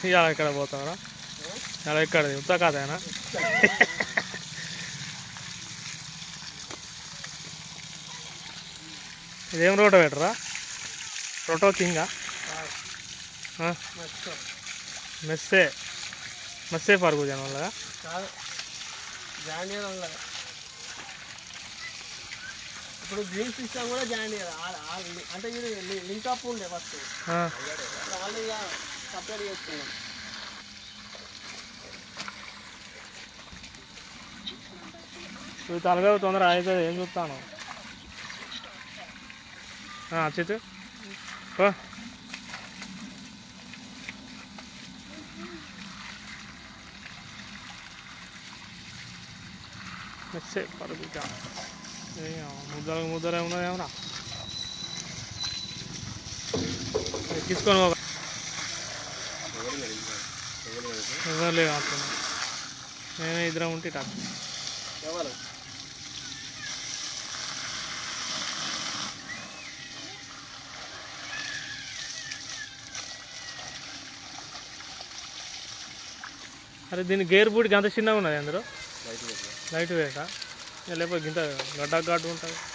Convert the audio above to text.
ఇవాళ ఎక్కడ పోతావరా ఇవాళ ఎక్కడ ఉత్తా కాదేనా ఇదేం రోటో పెట్టరా రోటో కింగా ఆ? మెస్సే మెస్సే పరుగు జనం వల్ల కాదు జాయిన్ చేయడం వల్ల ఇప్పుడు గ్రీన్ సిస్టమ్ కూడా జాయిన్ చేయాలి ఆ- ఆ- అంటే ఇది లి- లింక్ అప్ ఉండే ఫస్ట్ వాళ్ళు ఇక సపరేట్ చేసుకున్నాం నువ్వు తలగా తొందర అవుతుంది ఏం చూస్తాను అచ్చిత్ ఓ మెస్సే పరుగు ముద్దలు ముద్దలు ఏమన్నా ఏమన్నా ఎక్కించుకొని పోక ఎవరు లేదు అంటున్నా నేనే ఇద్దరం ఉంటే ఇట్లా ఎవరు అరే దీని గేర్ బూట్ అంత చిన్నగా ఉన్నది అందరూ లైట్ వేసా లేకపోతే గింత గడ్డ గడ్డ ఉంటుంది